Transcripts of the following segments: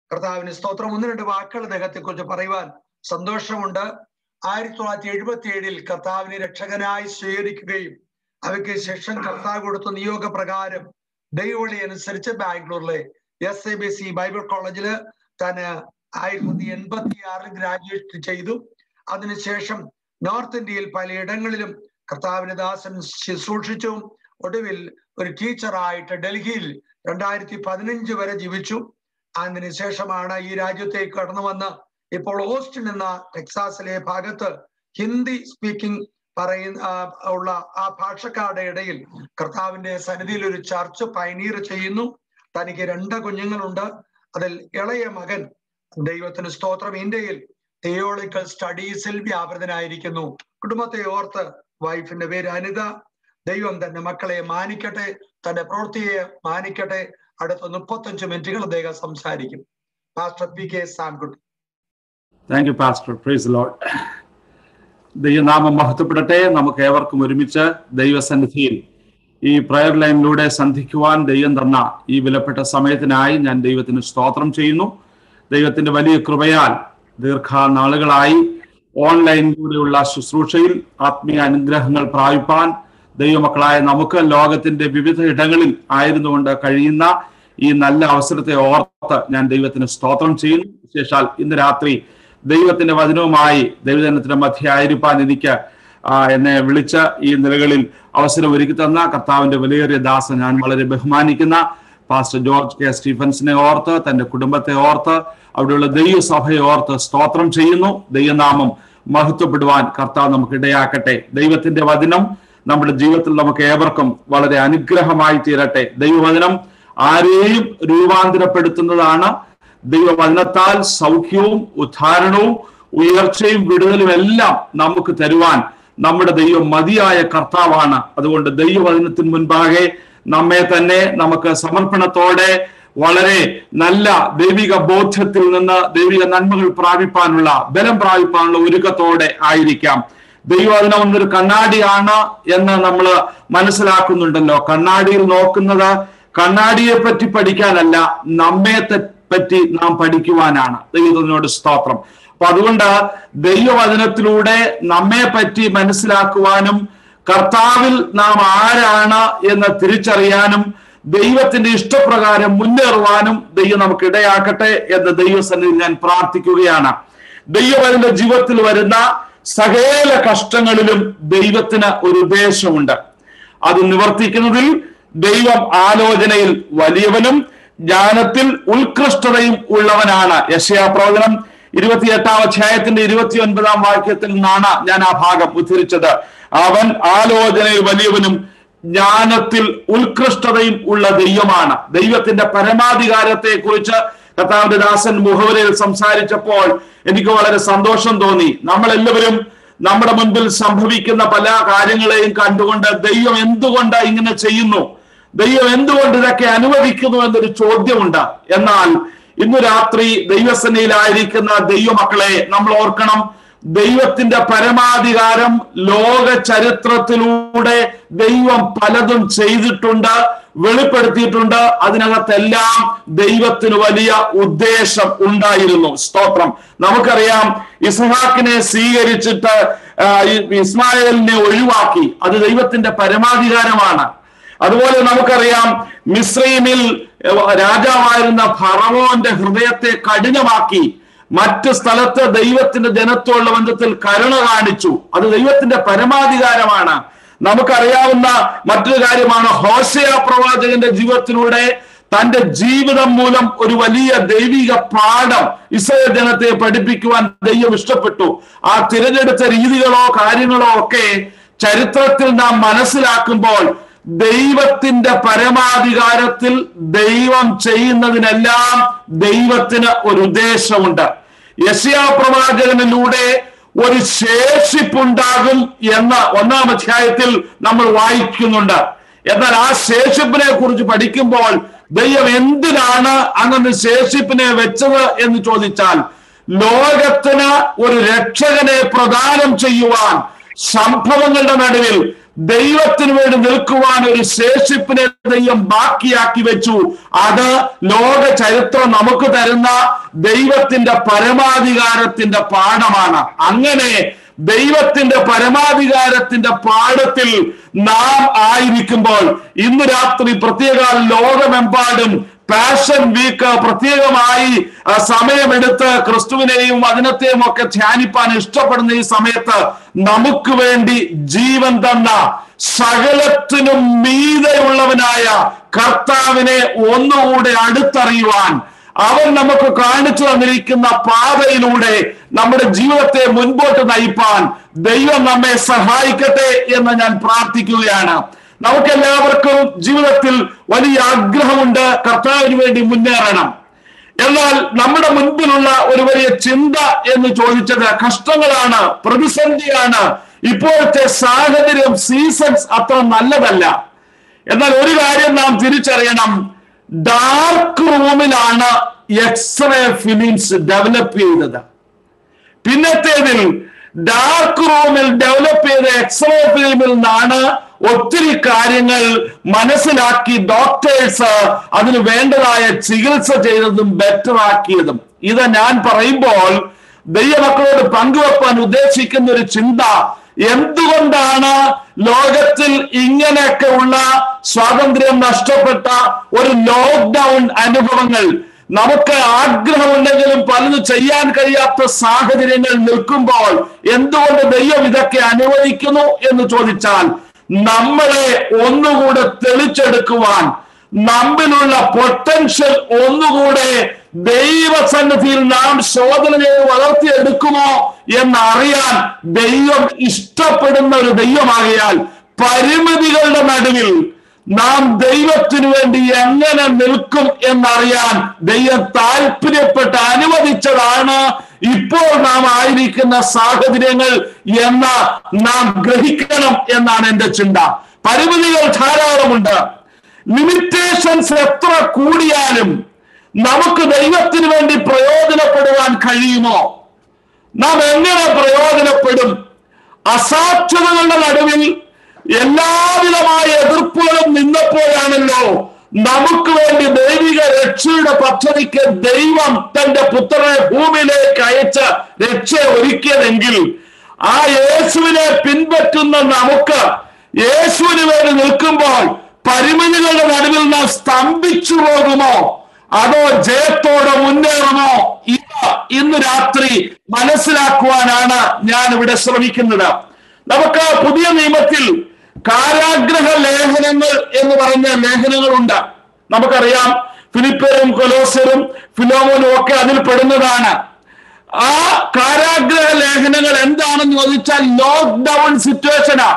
കർത്താവിന് സ്തോത്രം ഒന്ന് രണ്ട് വാക്കുകൾ അദ്ദേഹത്തെ കുറിച്ച് പറയുവാൻ സന്തോഷമുണ്ട് ആയിരത്തി തൊള്ളായിരത്തി എഴുപത്തി ഏഴിൽ കർത്താവിനെ രക്ഷകനായി സ്വീകരിക്കുകയും അവയ്ക്ക് ശേഷം കർത്താവ് കൊടുത്ത നിയോഗപ്രകാരം ദൈവവിളി അനുസരിച്ച് ബാംഗ്ലൂരിലെ S A B C Bible കോളേജില് താന് ആയിരത്തി തൊള്ളായിരത്തി എൺപത്തി ആറിൽ ഗ്രാജുവേറ്റ് ചെയ്തു അതിനുശേഷം നോർത്ത് ഇന്ത്യയിൽ പലയിടങ്ങളിലും കർത്താവിന് ദാസൻ ശുശ്രൂഷിച്ചു ഒടുവിൽ ഒരു ടീച്ചറായിട്ട് ഡൽഹിയിൽ രണ്ടായിരത്തി പതിനഞ്ച് വരെ ജീവിച്ചു അതിനുശേഷമാണ് ഈ രാജ്യത്തേക്ക് കടന്നു വന്ന് ഇപ്പോൾ ഓസ്റ്റിൻ എന്ന ടെക്സാസിലെ ഭാഗത്ത് ഹിന്ദി സ്പീക്കിംഗ് പറയുന്ന ആ, ഉള്ള ആ ഭാഷക്കാരുടെ ഇടയിൽ കർത്താവിന്റെ സന്നിധിയിൽ ഒരു ചർച്ച് പൈനീർ ചെയ്യുന്നു തനിക്ക് രണ്ട് കുഞ്ഞുങ്ങളുണ്ട് അതിൽ ഇളയ മകൻ ദൈവത്തിന് സ്തോത്രം ഇന്ത്യയിൽ തിയോളിക്കൽ സ്റ്റഡീസിൽ വ്യാപൃതനായിരിക്കുന്നു കുടുംബത്തെ ഓർത്ത് വൈഫിന്റെ പേര് അനിത ദൈവം തന്റെ മക്കളെ മാനിക്കട്ടെ തന്റെ പ്രവൃത്തിയെ മാനിക്കട്ടെ അടുത്ത മുപ്പത്തഞ്ച് മിനിറ്റുകൾ അദ്ദേഹം സംസാരിക്കും master P K Samkutty thank you pastor praise lord ദൈവനാമം മഹത്വപ്പെടട്ടെ നമുക്ക് ഏവർക്കും ഒരുമിച്ച് ദൈവസന്നിധിയിൽ ഈ പ്രയർ ലൈനിലൂടെ സന്ധിക്കുവാൻ ദൈവം തന്ന ഈ വിലപ്പെട്ട സമയത്തിനായി ഞാൻ ദൈവത്തിന് സ്തോത്രം ചെയ്യുന്നു ദൈവത്തിന്റെ വലിയ കൃപയാൽ ദീർഘനാളുകളായി ഓൺലൈനിലൂടെയുള്ള ശുശ്രൂഷയിൽ ആത്മീയ അനുഗ്രഹങ്ങൾ പ്രാപിപ്പാൻ ദൈവമക്കളായ നമുക്ക് ലോകത്തിന്റെ വിവിധ ഇടങ്ങളിൽ ആയിരുന്നുകൊണ്ട് കഴിയുന്ന ഈ നല്ല അവസരത്തെ ഓർത്ത് ഞാൻ ദൈവത്തിന് സ്തോത്രം ചെയ്യുന്നു വിശേഷാൽ ഇന്ന് രാത്രി ദൈവത്തിന്റെ വചനവുമായി ദൈവജനത്തിന്റെ മധ്യയായിരിക്കാൻ എനിക്ക് ആ, എന്നെ വിളിച്ച ഈ നിലകളിൽ അവസരം ഒരുക്കി തന്ന കർത്താവിന്റെ വിലയേറിയ ദാസൻ ഞാൻ വളരെ ബഹുമാനിക്കുന്ന പാസ്റ്റർ ജോർജ് കെ സ്റ്റീഫൻസിനെ ഓർത്ത് തന്റെ കുടുംബത്തെ ഓർത്ത് അവിടെയുള്ള ദൈവസഭയെ ഓർത്ത് സ്തോത്രം ചെയ്യുന്നു ദൈവനാമം മഹത്വപ്പെടുവാൻ കർത്താവ് നമുക്ക് ഇടയാക്കട്ടെ ദൈവത്തിന്റെ വചനം നമ്മുടെ ജീവിതത്തിൽ നമുക്ക് ഏവർക്കും വളരെ അനുഗ്രഹമായി തീരട്ടെ ദൈവവചനം ആരെയും രൂപാന്തരപ്പെടുത്തുന്നതാണ് ദൈവവചനത്താൽ സൗഖ്യവും ഉദ്ധാരണവും ഉയർച്ചയും വിടുതലും എല്ലാം നമുക്ക് തരുവാൻ നമ്മുടെ ദൈവം മതിയായ കർത്താവാണ് അതുകൊണ്ട് ദൈവവചനത്തിന് മുൻപാകെ നമ്മെ തന്നെ നമുക്ക് സമർപ്പണത്തോടെ വളരെ നല്ല ദൈവിക ബോധ്യത്തിൽ നിന്ന് ദൈവിക നന്മകൾ പ്രാപിപ്പാനുള്ള ബലം പ്രാപിപ്പാനുള്ള ഒരുക്കത്തോടെ ആയിരിക്കാം ദൈവവചനം എന്നൊരു കണ്ണാടിയാണ് എന്ന് നമ്മൾ മനസ്സിലാക്കുന്നുണ്ടല്ലോ കണ്ണാടിയിൽ നോക്കുന്നത് കണ്ണാടിയെ പറ്റി പഠിക്കാനല്ല നമ്മെ തെ- പറ്റി നാം പഠിക്കുവാനാണ് ദൈവത്തിനോട് സ്തോത്രം അപ്പൊ അതുകൊണ്ട് ദൈവവചനത്തിലൂടെ നമ്മെ പറ്റി മനസ്സിലാക്കുവാനും കർത്താവിൽ നാം ആരാണ് എന്ന് തിരിച്ചറിയാനും ദൈവത്തിന്റെ ഇഷ്ടപ്രകാരം മുന്നേറുവാനും ദൈവം നമുക്ക് ഇടയാക്കട്ടെ എന്ന് ദൈവസന്നിധിയിൽ ഞാൻ പ്രാർത്ഥിക്കുകയാണ് ദൈവം ജീവിതത്തിൽ വരുന്ന സകല കഷ്ടങ്ങളിലും ദൈവത്തിന് ഒരു ഉദ്ദേശമുണ്ട് അത് നിവർത്തിക്കുന്നതിൽ ദൈവം ആലോചനയിൽ വലിയവനും ജ്ഞാനത്തിൽ ഉത്കൃഷ്ടതയും ഉള്ളവനാണ് യശയാ പ്രവചനം ഇരുപത്തിയെട്ടാം അധ്യായത്തിന്റെ ഇരുപത്തി ഒൻപതാം വാക്യത്തിൽ നിന്നാണ് ഞാൻ ആ ഭാഗം ഉദ്ധരിച്ചത് അവൻ ആലോചനയിൽ വലിയവനും ജ്ഞാനത്തിൽ ഉത്കൃഷ്ടതയും ഉള്ള ദൈവമാണ് ദൈവത്തിന്റെ പരമാധികാരത്തെ കുറിച്ച് കർത്താവിന്റെ ദാസൻ മുഹവരയിൽ സംസാരിച്ചപ്പോൾ എനിക്ക് വളരെ സന്തോഷം തോന്നി നമ്മളെല്ലാവരും നമ്മുടെ മുൻപിൽ സംഭവിക്കുന്ന പല കാര്യങ്ങളെയും കണ്ടുകൊണ്ട് ദൈവം എന്തുകൊണ്ട് ഇങ്ങനെ ചെയ്യുന്നു ദൈവം എന്തുകൊണ്ട് ഇതൊക്കെ അനുവദിക്കുന്നു എന്നൊരു ചോദ്യമുണ്ട് എന്നാൽ ഇന്ന് രാത്രി ദൈവസേനയിലായിരിക്കുന്ന ദൈവമക്കളെ നമ്മൾ ഓർക്കണം ദൈവത്തിന്റെ പരമാധികാരം ലോക ചരിത്രത്തിലൂടെ ദൈവം പലതും ചെയ്തിട്ടുണ്ട് വെളിപ്പെടുത്തിയിട്ടുണ്ട് അതിനകത്തെല്ലാം ദൈവത്തിന് വലിയ ഉദ്ദേശം ഉണ്ടായിരുന്നു സ്തോത്രം നമുക്കറിയാം ഇസ്ഹാക്കിനെ സ്വീകരിച്ചിട്ട് ആ, ഈ ഇസ്മായേലിനെ ഒഴിവാക്കി അത് ദൈവത്തിന്റെ പരമാധികാരമാണ് അതുപോലെ നമുക്കറിയാം മിശ്രീമിൽ രാജാവായിരുന്ന ഫറവോന്റെ ഹൃദയത്തെ കഠിനമാക്കി മറ്റ് സ്ഥലത്ത് ദൈവത്തിന്റെ ജനത്തോടുള്ള ബന്ധത്തിൽ കരുണ കാണിച്ചു അത് ദൈവത്തിന്റെ പരമാധികാരമാണ് നമുക്കറിയാവുന്ന മറ്റൊരു കാര്യമാണ് ഹോസയ പ്രവാചകന്റെ ജീവിതത്തിലൂടെ തന്റെ ജീവിതം മൂലം ഒരു വലിയ ദൈവിക പാഠം ഇസ്രായേൽ ജനത്തെ പഠിപ്പിക്കുവാൻ ദൈവം ഇഷ്ടപ്പെട്ടു ആ തിരഞ്ഞെടുത്ത രീതികളോ കാര്യങ്ങളോ ഒക്കെ ചരിത്രത്തിൽ നാം മനസ്സിലാക്കുമ്പോൾ ദൈവത്തിന്റെ പരമാധികാരത്തിൽ ദൈവം ചെയ്യുന്നതിനെല്ലാം ദൈവത്തിന് ഒരു ഉദ്ദേശമുണ്ട് യശയാ പ്രവാചകനിലൂടെ ഒരു ശേഷിപ്പുണ്ടാകും എന്ന് ഒന്നാം അധ്യായത്തിൽ നമ്മൾ വായിക്കുന്നുണ്ട് എന്നാൽ ആ ശേഷിപ്പിനെ കുറിച്ച് പഠിക്കുമ്പോൾ ദൈവം എന്തിനാണ് അങ്ങനെ ശേഷിപ്പിനെ വെച്ചത് എന്ന് ചോദിച്ചാൽ ലോകത്തിന് ഒരു രക്ഷകനെ പ്രദാനം ചെയ്യുവാൻ സംഭവങ്ങളുടെ നടുവിൽ ദൈവത്തിന് വേണ്ടി നിൽക്കുവാൻ ഒരു ശേഷിപ്പിനെ ദൈവം ബാക്കിയാക്കി വെച്ചു അത് ലോക ചരിത്രം നമുക്ക് തരുന്ന ദൈവത്തിന്റെ പരമാധികാരത്തിന്റെ പാഠമാണ് അങ്ങനെ ദൈവത്തിന്റെ പരമാധികാരത്തിന്റെ പാഠത്തിൽ നാം ആയിരിക്കുമ്പോൾ ഇന്ന് രാത്രി പ്രത്യേക ലോകമെമ്പാടും പാഷൻ വീക്ക് പ്രത്യേകമായി ആ, സമയമെടുത്ത് ക്രിസ്തുവിനെയും വചനത്തെയും ഒക്കെ ധ്യാനിപ്പാൻ ഇഷ്ടപ്പെടുന്ന ഈ സമയത്ത് നമുക്ക് വേണ്ടി ജീവൻ തന്ന സകലത്തിനും മീതെയുള്ളവനായ കർത്താവിനെ ഒന്നുകൂടെ അടുത്തറിയുവാൻ അവൻ നമുക്ക് കാണിച്ചു തന്നിരിക്കുന്ന പാതയിലൂടെ നമ്മുടെ ജീവിതത്തെ മുൻപോട്ട് നയിപ്പാൻ ദൈവം നമ്മെ സഹായിക്കട്ടെ എന്ന് ഞാൻ പ്രാർത്ഥിക്കുകയാണ് നമുക്ക് എല്ലാവർക്കും ജീവിതത്തിൽ വലിയ ആഗ്രഹമുണ്ട് കർത്താവിന് വേണ്ടി മുന്നേറണം എന്നാൽ നമ്മുടെ മുൻപിലുള്ള ഒരു വലിയ ചിന്ത എന്ന് ചോദിച്ചത് കഷ്ടങ്ങളാണ് പ്രതിസന്ധിയാണ് ഇപ്പോഴത്തെ സാഹചര്യം സീസൺസ് അത്ര നല്ലതല്ല എന്നാൽ ഒരു കാര്യം നാം തിരിച്ചറിയണം ഡാർക്ക് റൂമിലാണ് എക്സ്റേ ഫിലിംസ് ഡെവലപ്പ് ചെയ്തത് പിന്നത്തേതിൽ ഡാർക്ക് റൂമിൽ ഡെവലപ്പ് ചെയ്ത എക്സ്റേ ഫിലിമിൽ നിന്നാണ് ഒത്തിരി കാര്യങ്ങൾ മനസ്സിലാക്കി ഡോക്ടേഴ്സ് അതിന് വേണ്ടതായ ചികിത്സ ചെയ്തതും ബെറ്റർ ആക്കിയതും ഇത് ഞാൻ പറയുമ്പോൾ ദൈവമക്കളോട് പങ്കുവെപ്പാൻ ഉദ്ദേശിക്കുന്ന ഒരു ചിന്ത എന്തുകൊണ്ടാണ് ലോകത്തിൽ ഇങ്ങനെയൊക്കെ ഉള്ള സ്വാതന്ത്ര്യം നഷ്ടപ്പെട്ട ഒരു ലോക്ക്ഡൗൺ അനുഭവങ്ങൾ നമുക്ക് ആഗ്രഹമുണ്ടെങ്കിലും പലതും ചെയ്യാൻ കഴിയാത്ത സാഹചര്യങ്ങൾ നിൽക്കുമ്പോൾ എന്തുകൊണ്ട് ദൈവം ഇതൊക്കെ അനുവദിക്കുന്നു എന്ന് ചോദിച്ചാൽ നമ്മളെ ഒന്നുകൂടെ തെളിച്ചെടുക്കുവാൻ നമ്മിലുള്ള പൊട്ടൻഷ്യൽ ഒന്നുകൂടെ ദൈവസന്നിധിയിൽ നാം ശോധന ചെയ്ത് വളർത്തിയെടുക്കുമോ എന്നറിയാൻ ദൈവം ഇഷ്ടപ്പെടുന്ന ഒരു ദൈവമാകിയാൽ പരിമിതികളുടെ നടുവിൽ നാം ദൈവത്തിനു വേണ്ടി എങ്ങനെ നിൽക്കും എന്നറിയാൻ ദൈവം താല്പര്യപ്പെട്ട് അനുവദിച്ചതാണ് ഇപ്പോൾ നാം ആയിരിക്കുന്ന സാഹചര്യങ്ങൾ എന്ന് നാം ഗ്രഹിക്കണം എന്നാണ് എന്റെ ചിന്ത പരിമിതികൾ ധാരാളമുണ്ട് ലിമിറ്റേഷൻസ് എത്ര കൂടിയാലും നമുക്ക് ദൈവത്തിന് വേണ്ടി പ്രയോജനപ്പെടുവാൻ കഴിയുമോ നാം എങ്ങനെ പ്രയോജനപ്പെടും അസാധ്യതകളുടെ നടുവിൽ എല്ലാവിധമായ എതിർപ്പുകളും നിന്നപ്പോഴാണല്ലോ നമുക്ക് വേണ്ടി ദൈവിക രക്ഷയുടെ പദ്ധതിക്ക് ദൈവം തന്റെ പുത്രനെ ഭൂമിയിലേക്ക് അയച്ച് രക്ഷ ഒരുക്കിയതെങ്കിൽ ആ യേശുവിനെ പിൻപറ്റുന്ന നമുക്ക് യേശുവിന് വേണ്ടി നിൽക്കുമ്പോൾ പരിമിതികളുടെ നടുവിൽ നാം സ്തംഭിച്ചു പോകുമോ അതോ ജയത്തോടെ മുന്നേറുമോ ഇവ ഇന്ന് രാത്രി മനസ്സിലാക്കുവാനാണ് ഞാൻ ഇവിടെ ശ്രമിക്കുന്നത് നമുക്ക് പുതിയ നിയമത്തിൽ കാരാഗ്രഹ ലേഖനങ്ങൾ എന്ന് പറഞ്ഞ ലേഖനങ്ങളുണ്ട് നമുക്കറിയാം ഫിലിപ്പരും കൊലോസരും ഫിലോമോനും ഒക്കെ അതിൽ പെടുന്നതാണ് ആ കാരാഗ്രഹ ലേഖനങ്ങൾ എന്താണെന്ന് ചോദിച്ചാൽ ലോക്ക്ഡൗൺ സിറ്റുവേഷനാ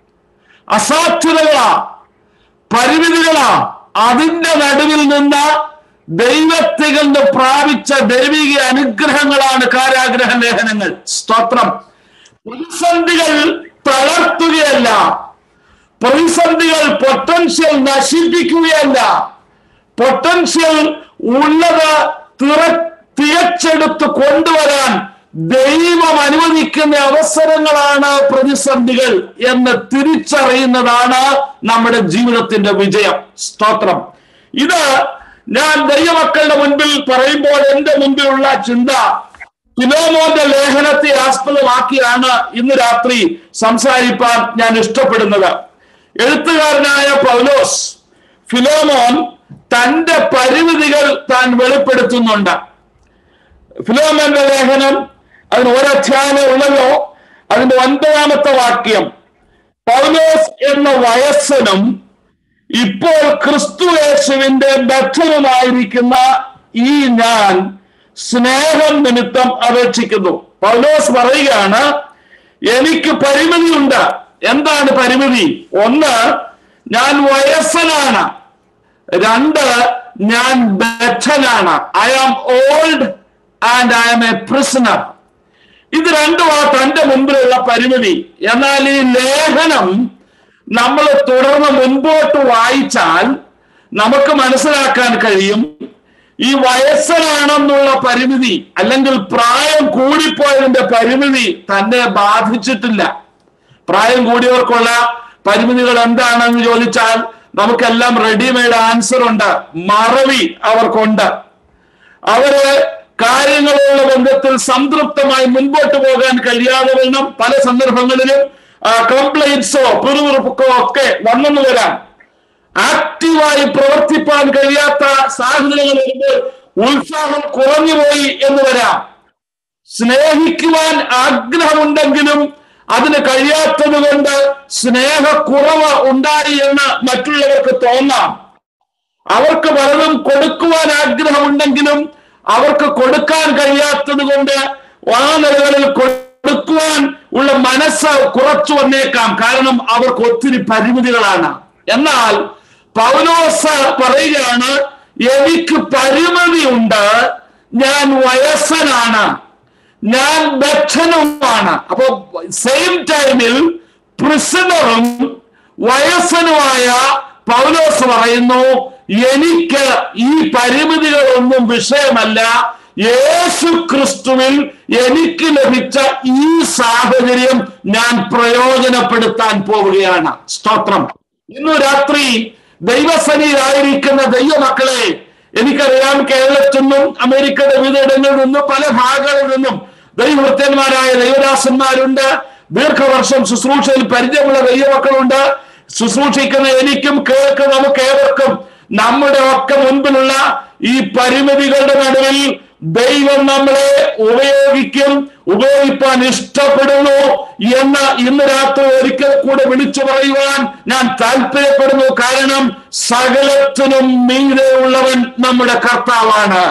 അസാധ്യതകളാ പരിമിതികളാ അതിന്റെ നടുവിൽ നിന്ന് ദൈവത്തിൽ നിന്ന് പ്രാപിച്ച ദൈവിക അനുഗ്രഹങ്ങളാണ് കാരാഗ്രഹ ലേഖനങ്ങൾ സ്തോത്രം പ്രതിസന്ധികൾ തളർത്തുകയല്ല പ്രതിസന്ധികൾ പൊട്ടൻഷ്യൽ നശിപ്പിക്കുകയല്ല പൊട്ടൻഷ്യൽ ഉള്ളത് തിറ തികച്ചെടുത്ത് കൊണ്ടുവരാൻ ദൈവം അനുവദിക്കുന്ന അവസരങ്ങളാണ് പ്രതിസന്ധികൾ എന്ന് തിരിച്ചറിയുന്നതാണ് നമ്മുടെ ജീവിതത്തിന്റെ വിജയം സ്തോത്രം ഇത് ഞാൻ ദൈവമക്കളുടെ മുൻപിൽ പറയുമ്പോൾ എന്റെ മുൻപിലുള്ള ചിന്ത ഫിലോമോന്റെ ലേഖനത്തെ ആസ്പദമാക്കിയാണ് ഇന്ന് രാത്രി സംസാരിപ്പാൻ ഞാൻ ഇഷ്ടപ്പെടുന്നത് എഴുത്തുകാരനായ പൗലോസ് ഫിലോമോൻ തന്റെ പരിമിതികൾ താൻ വെളിപ്പെടുത്തുന്നുണ്ട് ഫിലോമോന്റെ ലേഖനം അതിന് ഒരധ്യായം ഉള്ളല്ലോ അതിന്റെ ഒൻപതാമത്തെ വാക്യം പൗലോസ് എന്ന വയസ്സനും ഇപ്പോൾ ക്രിസ്തു യേശുവിന്റെ ബദ്ധനുമായിരിക്കുന്ന ഈ ഞാൻ സ്നേഹം നിമിത്തം അപേക്ഷിക്കുന്നു പൗലോസ് പറയുകയാണ് എനിക്ക് പരിമിതിയുണ്ട് എന്താണ് പരിമിതി ഒന്ന് ഞാൻ വയസ്സനാണ് രണ്ട് ഞാൻ ബദ്ധനാണ് I am old and I am a prisoner ഇത് രണ്ടുമാ തന്റെ മുമ്പിലുള്ള പരിമിതി എന്നാൽ ഈ ലേഖനം നമ്മൾ തുടർന്ന് മുൻപോട്ട് വായിച്ചാൽ നമുക്ക് മനസ്സിലാക്കാൻ കഴിയും ഈ വയസ്സനാണെന്നുള്ള പരിമിതി അല്ലെങ്കിൽ പ്രായം കൂടിപ്പോയതിന്റെ പരിമിതി തന്നെ ബാധിച്ചിട്ടില്ല പ്രായം കൂടിയവർക്കുള്ള പരിമിതികൾ എന്താണെന്ന് ചോദിച്ചാൽ നമുക്കെല്ലാം റെഡിമെയ്ഡ് ആൻസർ ഉണ്ട് മറവി അവർക്കുണ്ട് അവര് കാര്യങ്ങളുള്ള ബന്ധത്തിൽ സംതൃപ്തമായി മുൻപോട്ട് പോകാൻ കഴിയാതെ വണ്ണം പല സന്ദർഭങ്ങളിലും കംപ്ലൈൻസോ പിറുപിറുപ്പോ ഒക്കെ വന്നെന്ന് വരാം ആക്റ്റീവായി പ്രവർത്തിപ്പാൻ കഴിയാത്ത സാഹചര്യങ്ങൾ വരുമ്പോൾ ഉത്സാഹം കുറഞ്ഞുപോയി എന്ന് വരാം സ്നേഹിക്കുവാൻ ആഗ്രഹമുണ്ടെങ്കിലും അതിന് കഴിയാത്തത് കൊണ്ട് സ്നേഹക്കുറവ് ഉണ്ടായി എന്ന് മറ്റുള്ളവർക്ക് തോന്നാം അവർക്ക് പലതും കൊടുക്കുവാൻ ആഗ്രഹമുണ്ടെങ്കിലും അവർക്ക് കൊടുക്കാൻ കഴിയാത്തത് കൊണ്ട് ആ നിലകളിൽ കൊടുക്കുവാൻ ഉള്ള മനസ്സ് കുറച്ചു വന്നേക്കാം കാരണം അവർക്ക് ഒത്തിരി പരിമിതികളാണ് എന്നാൽ പൗലോസ് പറയുകയാണ് എനിക്ക് പരിമിതിയുണ്ട് ഞാൻ വയസ്സനാണ് ഞാൻ ബദ്ധനുമാണ് അപ്പൊ സെയിം ടൈമിൽ പ്രിസണറും വയസ്സനുമായ പൗലോസ് പറയുന്നു എനിക്ക് ഈ പരിമിതികളൊന്നും വിഷയമല്ല യേശു ക്രിസ്തുവിൽ എനിക്ക് ലഭിച്ച ഈ സാഹചര്യം ഞാൻ പ്രയോജനപ്പെടുത്താൻ പോവുകയാണ് സ്തോത്രം ഇന്നു രാത്രി ദൈവസനിയിലായിരിക്കുന്ന ദൈവമക്കളെ എനിക്കറിയാം കേരളത്തിൽ നിന്നും അമേരിക്കയുടെ വിവിധയിടങ്ങളിൽ നിന്നും പല ഭാഗങ്ങളിൽ നിന്നും ദൈവവൃത്യന്മാരായ ദൈവദാസന്മാരുണ്ട് ദീർഘവർഷം ശുശ്രൂഷയിൽ പരിചയമുള്ള ദൈവമക്കളുണ്ട് ശുശ്രൂഷിക്കുന്ന എനിക്കും കേൾക്കുന്ന നമുക്ക് ഏവർക്കും നമ്മുടെ ഒക്കെ മുൻപിലുള്ള ഈ പരിമിതികളുടെ നടുവിൽ ദൈവം നമ്മളെ ഉപയോഗിക്കും ഉപയോഗിപ്പാൻ ഇഷ്ടപ്പെടുന്നു എന്ന് ഇന്ന് രാത്രി ഒരിക്കൽ കൂടെ വിളിച്ചു പറയുവാൻ ഞാൻ താല്പര്യപ്പെടുന്നു കാരണം സകലത്തിനും മീതെ ഉള്ളവൻ നമ്മുടെ കർത്താവാണ്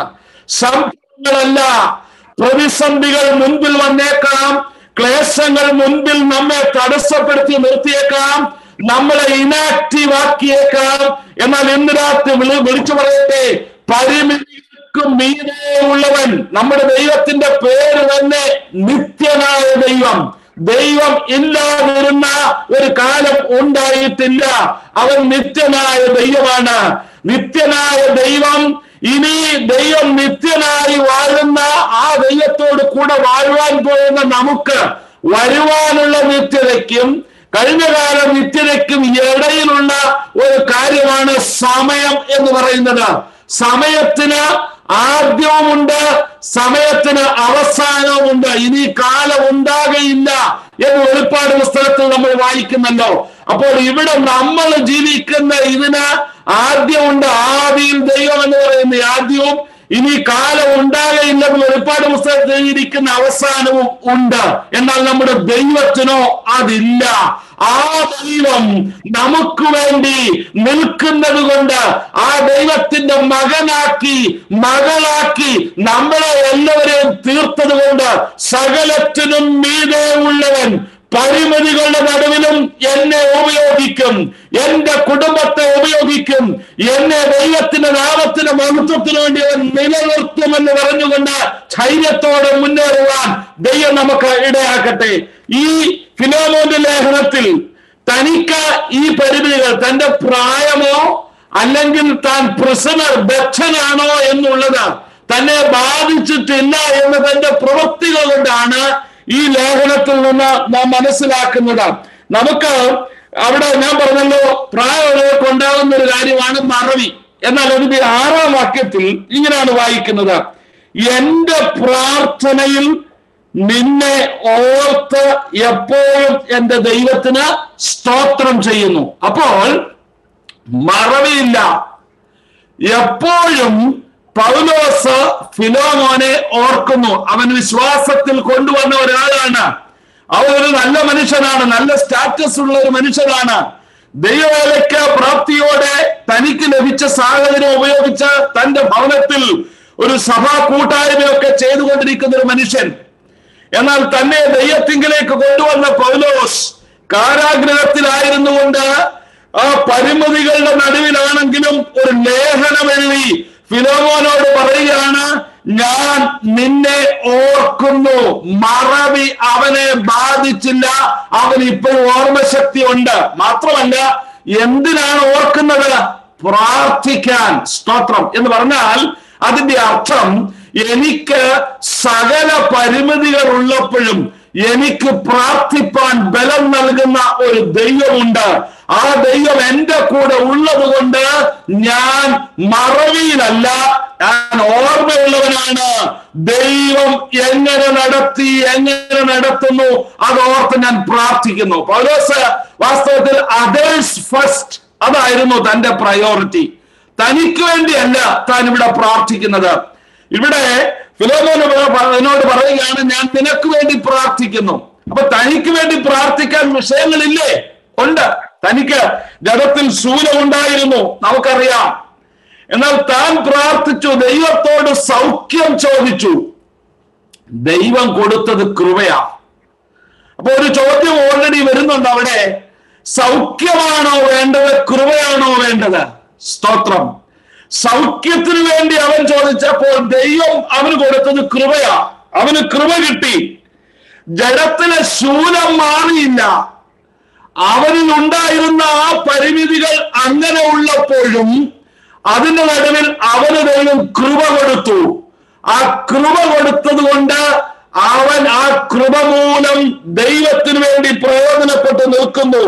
സംഭവങ്ങളല്ല പ്രതിസന്ധികൾ മുൻപിൽ വന്നേക്കാം ക്ലേശങ്ങൾ മുൻപിൽ നമ്മെ തടസ്സപ്പെടുത്തി നിർത്തിയേക്കാം നമ്മളെ ഇനാക്റ്റീവ് ആക്കിയേക്കാം എന്നാൽ ഇന്ന് രാത്രി വിളി വിളിച്ചു പറയട്ടെ പരിമിതിക്കും മീതെ ഉള്ളവൻ നമ്മുടെ ദൈവത്തിന്റെ പേര് തന്നെ നിത്യനായ ദൈവം ദൈവം ഇല്ലാതിരുന്ന ഒരു കാലം ഉണ്ടായിട്ടില്ല അവൻ നിത്യനായ ദൈവമാണ് നിത്യനായ ദൈവം ഇനി ദൈവം നിത്യനായി വാഴുന്ന ആ ദൈവത്തോട് കൂടെ വാഴുവാൻ പോകുന്ന നമുക്ക് വരുവാനുള്ള നിത്യതയ്ക്കും കഴിഞ്ഞ കാല നിത്യതയ്ക്കും ഇടയിലുള്ള ഒരു കാര്യമാണ് സമയം എന്ന് പറയുന്നത് സമയത്തിന് ആദ്യവുമുണ്ട് സമയത്തിന് അവസാനവുമുണ്ട് ഇനി കാലം ഉണ്ടാകയില്ല എന്ന് വെളിപ്പാട് പുസ്തകത്തിൽ നമ്മൾ വായിക്കുന്നല്ലോ അപ്പോൾ ഇവിടെ നമ്മൾ ജീവിക്കുന്ന ഇതിന് ആദ്യമുണ്ട് ആദിയിൽ ദൈവം എന്ന് പറയുന്ന ആദ്യവും ഇനി കാലം ഉണ്ടാകയില്ലെന്ന് വെളിപ്പാട് പുസ്തകത്തിൽ ഇരിക്കുന്ന അവസാനവും ഉണ്ട് എന്നാൽ നമ്മുടെ ദൈവത്തിനോ അതില്ല ആ ദൈവം നമുക്ക് വേണ്ടി നിൽക്കുന്നത് കൊണ്ട് ആ ദൈവത്തിന്റെ മകനാക്കി മകളാക്കി നമ്മളെ എല്ലാവരെയും തീർത്തത് കൊണ്ട് സകലത്തിനും മീതെ ഉള്ളവൻ പരിമിതികളുടെ നടുവിലും എന്നെ ഉപയോഗിക്കും എന്റെ കുടുംബത്തെ ഉപയോഗിക്കും എന്നെ ദൈവത്തിന്റെ നാമത്തിന് മഹത്വത്തിന് വേണ്ടി അവൻ നിലനിർത്തുമെന്ന് പറഞ്ഞുകൊണ്ട് ധൈര്യത്തോടെ മുന്നേറുവാൻ ദൈവം നമുക്ക് ഇടയാക്കട്ടെ ഈ ഫിലോമോന്റെ ലേഖനത്തിൽ തനിക്ക് ഈ പരിമിതികൾ തന്റെ പ്രായമോ അല്ലെങ്കിൽ താൻ പ്രിസണർ ബദ്ധനാണോ എന്നുള്ളത് തന്നെ ബാധിച്ചിട്ടില്ല എന്ന് തന്റെ പ്രവൃത്തികൾ കൊണ്ടാണ് ഈ ലേഖനത്തിൽ നിന്ന് നാം മനസ്സിലാക്കുന്നത് നമുക്ക് അവിടെ ഞാൻ പറഞ്ഞല്ലോ പ്രായമുള്ളവർക്ക് ഉണ്ടാകുന്ന ഒരു കാര്യമാണ് മറവി എന്നാൽ അതിന്റെ ആറാം വാക്യത്തിൽ ഇങ്ങനെയാണ് വായിക്കുന്നത് എന്റെ പ്രാർത്ഥനയിൽ നിന്നെ ഓർത്ത് എപ്പോഴും എന്റെ ദൈവത്തിന് സ്തോത്രം ചെയ്യുന്നു അപ്പോൾ മറവിയില്ല എപ്പോഴും പൗലോസ് ഫിലോമോനെ ഓർക്കുന്നു അവൻ വിശ്വാസത്തിൽ കൊണ്ടുവന്ന ഒരാളാണ് അവൻ ഒരു നല്ല മനുഷ്യനാണ് നല്ല സ്റ്റാറ്റസ് ഉള്ള ഒരു മനുഷ്യനാണ് ദൈവവേലയ്ക്ക് പ്രാപ്തിയോടെ തനിക്ക് ലഭിച്ച സാഹചര്യം ഉപയോഗിച്ച് തന്റെ ഭവനത്തിൽ ഒരു സഭാ കൂട്ടായ്മയൊക്കെ ചെയ്തുകൊണ്ടിരിക്കുന്ന ഒരു മനുഷ്യൻ എന്നാൽ തന്നെ ദൈവത്തിങ്കിലേക്ക് കൊണ്ടുവന്ന പൗലോസ് കാരാഗ്രഹത്തിലായിരുന്നു കൊണ്ട് ആ പരിമിതികളുടെ നടുവിലാണെങ്കിലും ഒരു ലേഖനം എഴുതി ഫിലോമോനോട് പറയുകയാണ് ഞാൻ നിന്നെ ഓർക്കുന്നു മറവി അവനെ ബാധിച്ചില്ല അവൻ ഇപ്പോഴും ഓർമ്മശക്തി ഉണ്ട് മാത്രമല്ല എന്തിനാണ് ഓർക്കുന്നത് പ്രാർത്ഥിക്കാൻ സ്തോത്രം എന്ന് പറഞ്ഞാൽ അതിന്റെ അർത്ഥം എനിക്ക് സകല പരിമിതികൾ ഉള്ളപ്പോഴും എനിക്ക് പ്രാർത്ഥിപ്പാൻ ബലം നൽകുന്ന ഒരു ദൈവമുണ്ട് ആ ദൈവം എന്റെ കൂടെ ഉള്ളത് കൊണ്ട് ഞാൻ മറവിയിലല്ല ഞാൻ ഓർമ്മയുള്ളവനാണ് ദൈവം എങ്ങനെ നടത്തി എങ്ങനെ നടത്തുന്നു അതോർത്ത് ഞാൻ പ്രാർത്ഥിക്കുന്നു പൗലോസ് വാസ്തവത്തിൽ അതേഴ്സ് ഫസ്റ്റ് അതായിരുന്നു തന്റെ പ്രയോറിറ്റി തനിക്ക് വേണ്ടിയല്ല താൻ ഇവിടെ പ്രാർത്ഥിക്കുന്നത് ഇവിടെ ഫിലോമോന് എന്നോട് പറയുകയാണ് ഞാൻ നിനക്ക് വേണ്ടി പ്രാർത്ഥിക്കുന്നു അപ്പൊ തനിക്ക് വേണ്ടി പ്രാർത്ഥിക്കാൻ വിഷയങ്ങളില്ലേ ഉണ്ട് തനിക്ക് ജഡത്തിൽ ശൂലമുണ്ടായിരുന്നു നമുക്കറിയാം എന്നാൽ താൻ പ്രാർത്ഥിച്ചു ദൈവത്തോട് സൗഖ്യം ചോദിച്ചു ദൈവം കൊടുത്തത് കൃപയാ അപ്പൊ ഒരു ചോദ്യം ഓൾറെഡി വരുന്നുണ്ട് അവിടെ സൗഖ്യമാണോ വേണ്ടത് കൃപയാണോ വേണ്ടത് സ്തോത്രം സൗഖ്യത്തിന് വേണ്ടി അവൻ ചോദിച്ചപ്പോൾ ദൈവം അവന് കൊടുത്തത് കൃപയാ അവന് കൃപ കിട്ടി ജഡത്തിലെ ശൂലം മാറിയില്ല അവനിൽ ഉണ്ടായിരുന്ന ആ പരിമിതികൾ അങ്ങനെ ഉള്ളപ്പോഴും അതിന്റെ നടുവിൽ അവന് ദൈവം കൃപ കൊടുത്തു ആ കൃപ കൊടുത്തത് കൊണ്ട് അവൻ ആ കൃപ മൂലം ദൈവത്തിന് വേണ്ടി പ്രയോജനപ്പെട്ട് നിൽക്കുന്നു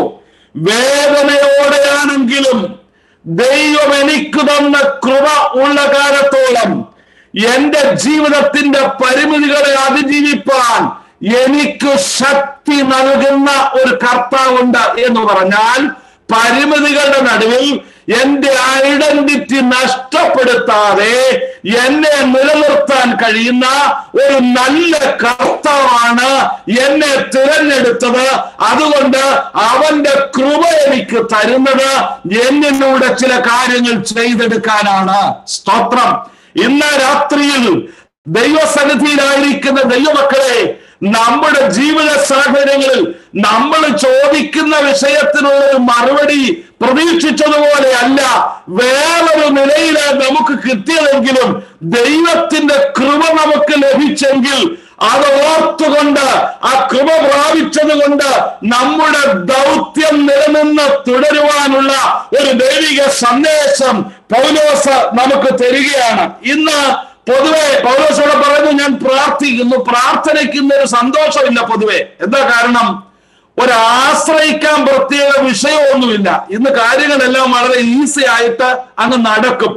വേദനയോടെയാണെങ്കിലും ദൈവം എനിക്ക് തന്ന കൃപ ഉള്ള കാലത്തോളം എന്റെ ജീവിതത്തിന്റെ പരിമിതികളെ അതിജീവിപ്പാൻ എനിക്ക് ശക്തി നൽകുന്ന ഒരു കർത്താവുണ്ട് എന്ന് പറഞ്ഞാൽ പരിമിതികളുടെ നടുവിൽ എന്റെ ഐഡന്റിറ്റി നഷ്ടപ്പെടുത്താതെ എന്നെ നിലനിർത്താൻ കഴിയുന്ന ഒരു നല്ല കർത്താവാണ് എന്നെ തിരഞ്ഞെടുത്തത് അതുകൊണ്ട് അവന്റെ കൃപ എനിക്ക് തരുന്നത് എന്നിലൂടെ ചില കാര്യങ്ങൾ ചെയ്തെടുക്കാനാണ് സ്തോത്രം ഇന്ന് രാത്രിയിൽ ദൈവസന്നിധിയിലായിരിക്കുന്ന ദൈവമക്കളെ നമ്മുടെ ജീവിത സാഹചര്യങ്ങളിൽ നമ്മൾ ചോദിക്കുന്ന വിഷയത്തിനുള്ള ഒരു മറുപടി പ്രതീക്ഷിച്ചതുപോലെ അല്ല വേറൊരു നിലയില് നമുക്ക് കിട്ടിയതെങ്കിലും ദൈവത്തിന്റെ കൃപ നമുക്ക് ലഭിച്ചെങ്കിൽ അത് ഓർത്തുകൊണ്ട് ആ കൃപ പ്രാപിച്ചത് കൊണ്ട് നമ്മുടെ ദൗത്യം നിലനിന്ന് തുടരുവാനുള്ള ഒരു ദൈവിക സന്ദേശം പൗലോസ് നമുക്ക് തരികയാണ് ഇന്ന് പൊതുവെ പൗലോസോടെ പറയുന്നു ഞാൻ പ്രാർത്ഥിക്കുന്നു പ്രാർത്ഥനയ്ക്ക് ഇന്നൊരു സന്തോഷമില്ല പൊതുവെ എന്താ കാരണം ഒരാശ്രയിക്കാൻ പ്രത്യേക വിഷയമൊന്നുമില്ല ഇന്ന് കാര്യങ്ങളെല്ലാം വളരെ ഈസി ആയിട്ട് അങ്ങ് നടക്കും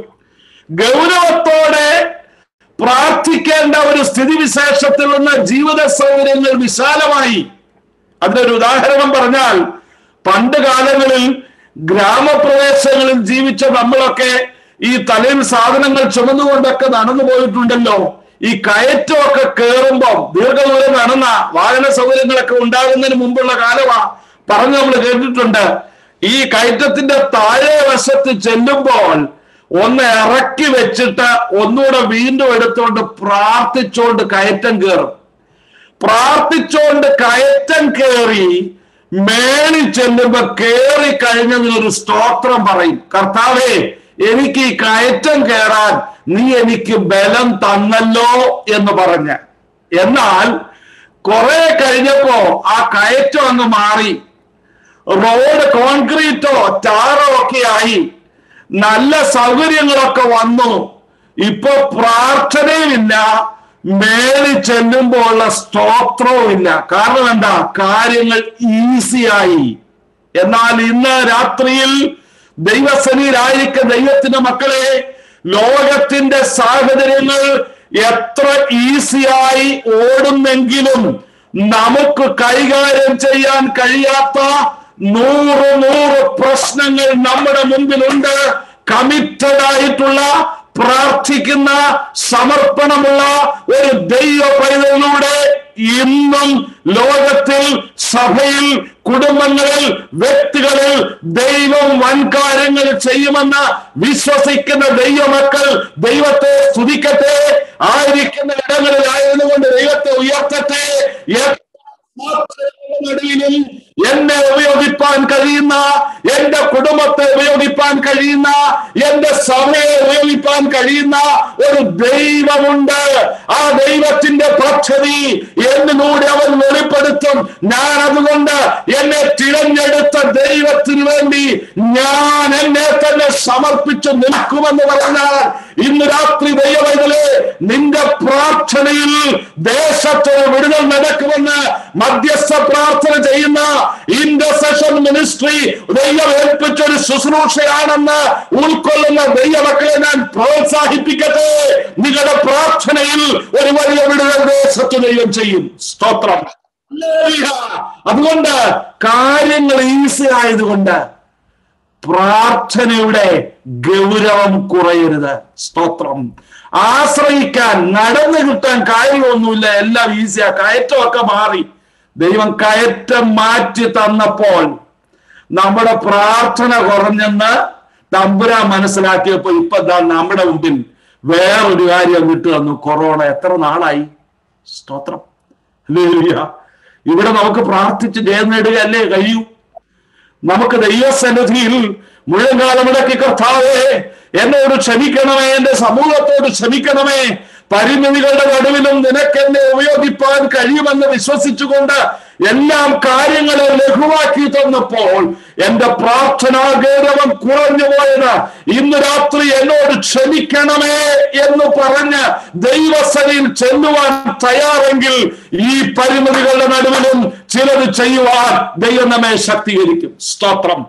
ഗൗരവത്തോടെ പ്രാർത്ഥിക്കേണ്ട ഒരു സ്ഥിതിവിശേഷത്തിൽ നിന്ന് ജീവിത സൗകര്യങ്ങൾ വിശാലമായി അതിനൊരു ഉദാഹരണം പറഞ്ഞാൽ പണ്ട് കാലങ്ങളിൽ ഗ്രാമപ്രദേശങ്ങളിൽ ജീവിച്ച നമ്മളൊക്കെ ഈ തലയിൽ സാധനങ്ങൾ ചുമന്നുകൊണ്ടൊക്കെ നടന്നു പോയിട്ടുണ്ടല്ലോ ഈ കയറ്റമൊക്കെ കയറുമ്പോൾ ദീർഘദൂരം നടന്ന വാഹന സൗകര്യങ്ങളൊക്കെ ഉണ്ടാകുന്നതിന് മുമ്പുള്ള കാലമാ പറഞ്ഞു നമ്മൾ കേട്ടിട്ടുണ്ട് ഈ കയറ്റത്തിന്റെ താഴെ വശത്ത് ചെല്ലുമ്പോൾ ഒന്ന് ഇറക്കി വെച്ചിട്ട് ഒന്നുകൂടെ വീണ്ടും എടുത്തുകൊണ്ട് പ്രാർത്ഥിച്ചുകൊണ്ട് കയറ്റം കയറും പ്രാർത്ഥിച്ചുകൊണ്ട് കയറ്റം കയറി മേളി ചെല്ലുമ്പോ കയറി കഴിഞ്ഞതിനൊരു സ്തോത്രം പറയും കർത്താവേ എനിക്ക് ഈ കയറ്റം കയറാൻ നീ എനിക്ക് ബലം തന്നല്ലോ എന്ന് പറഞ്ഞ് എന്നാൽ കുറെ കഴിഞ്ഞപ്പോ ആ കയറ്റം അങ്ങ് മാറി റോഡ് കോൺക്രീറ്റോ ടാറോ ഒക്കെ ആയി നല്ല സൗകര്യങ്ങളൊക്കെ വന്നു ഇപ്പൊ പ്രാർത്ഥനയുമില്ല മേളി ചെല്ലുമ്പോൾ ഉള്ള സ്തോത്രവും ഇല്ല കാരണം എന്താ കാര്യങ്ങൾ ഈസിയായി എന്നാൽ ഇന്ന് രാത്രിയിൽ ദൈവസനിയിലായിരിക്കുന്ന ദൈവത്തിന്റെ മക്കളെ ലോകത്തിന്റെ സാഹചര്യങ്ങൾ എത്ര ഈസിയായി ഓടുന്നെങ്കിലും നമുക്ക് കൈകാര്യം ചെയ്യാൻ കഴിയാത്ത നൂറ് നൂറ് പ്രശ്നങ്ങൾ നമ്മുടെ മുമ്പിലുണ്ട് കമ്മിറ്റഡ് ആയിട്ടുള്ള പ്രാർത്ഥിക്കുന്ന സമർപ്പണമുള്ള ഒരു ദൈവ പൈതലിലൂടെ ഇന്നും ലോകത്തിൽ സഭയിൽ കുടുംബങ്ങളിൽ വ്യക്തികളിൽ ദൈവം വൻകാര്യങ്ങൾ ചെയ്യുമെന്ന് വിശ്വസിക്കുന്ന ദൈവമക്കൾ ദൈവത്തെ സ്തുതിക്കട്ടെ ആയിരിക്കുന്ന ഇടങ്ങളിൽ ആയിരുന്നുകൊണ്ട് ദൈവത്തെ ഉയർത്തട്ടെ നടുവിലും എന്നെ ഉപയോഗിപ്പാൻ കഴിയുന്ന എന്റെ കുടുംബത്തെ ഉപയോഗിപ്പാൻ കഴിയുന്ന എന്റെ സഭയെ ഉപയോഗിപ്പാൻ കഴിയുന്ന ഒരു ദൈവമുണ്ട് ആ ദൈവത്തിന്റെ പദ്ധതി എന്നിലൂടെ അവൻ വെളിപ്പെടുത്തും ഞാൻ അതുകൊണ്ട് എന്നെ തിരഞ്ഞെടുത്ത ദൈവത്തിന് വേണ്ടി ഞാൻ എന്നെ തന്നെ സമർപ്പിച്ചു നിൽക്കുമെന്ന് പറഞ്ഞാൽ ഇന്ന് രാത്രി ദൈവവൈതലേ നിന്റെ പ്രാർത്ഥനയിൽ ദേശത്തിന് വിടുതൽ നടക്കുമെന്ന് മധ്യസ്ഥ പ്രാർത്ഥന ചെയ്യുന്ന ഇന്റർസെഷൻ മിനിസ്ട്രി ദൈവം ഏൽപ്പിച്ച ഒരു ശുശ്രൂഷയാണെന്ന് ഉൾക്കൊള്ളുന്ന ദൈവമക്കളെ ഞാൻ പ്രോത്സാഹിപ്പിക്കട്ടെ നിങ്ങളുടെ പ്രാർത്ഥനയിൽ ഒരു വലിയ വിടുതൽ ദേശത്ത് ദൈവം ചെയ്യും സ്തോത്രം ഹല്ലേലൂയ. അതുകൊണ്ട് കാര്യങ്ങൾ ഈസി ആയതുകൊണ്ട് പ്രാർത്ഥനയുടെ ഗൗരവം കുറയരുത് സ്തോത്രം ആശ്രയിക്കാൻ നടന്നു കിട്ടാൻ കാര്യമൊന്നുമില്ല എല്ലാം ഈസിയാ കയറ്റമൊക്കെ മാറി ദൈവം കയറ്റം മാറ്റി തന്നപ്പോൾ നമ്മുടെ പ്രാർത്ഥന കുറഞ്ഞെന്ന് തമ്പുരാൻ മനസ്സിലാക്കിയപ്പോ ഇപ്പൊ ദാ നമ്മുടെ മുമ്പിൽ വേറൊരു കാര്യം വിട്ടു തന്നു കൊറോണ എത്ര നാളായി സ്തോത്രം ഹല്ലേലൂയ. ഇവിടെ നമുക്ക് പ്രാർത്ഥിച്ച് ജയം നേടുക അല്ലേ കഴിയൂ നമുക്ക് ദൈവസന്നിധിയിൽ മുഴങ്കാലമിടക്കി കർത്താവേ എന്നോട് ക്ഷമിക്കണമേ എന്റെ സമൂഹത്തോട് ക്ഷമിക്കണമേ പരിമിതികളുടെ നടുവിലും നിനക്ക് എന്നെ ഉപയോഗിപ്പാൻ കഴിയുമെന്ന് വിശ്വസിച്ചുകൊണ്ട് എല്ലാം കാര്യങ്ങളെ ലഘുവാക്കി തന്നപ്പോൾ എന്റെ പ്രാർത്ഥനാ ഗൗരവം കുറഞ്ഞു പോയത് ഇന്ന് രാത്രി എന്നോട് ക്ഷമിക്കണമേ എന്ന് പറഞ്ഞ് ദൈവസനയിൽ ചെല്ലുവാൻ തയ്യാറെങ്കിൽ ഈ പരിമിതികളുടെ നടുവിലും ചിലത് ചെയ്യുവാൻ ദൈവം നമ്മെ ശക്തീകരിക്കും സ്തോത്രം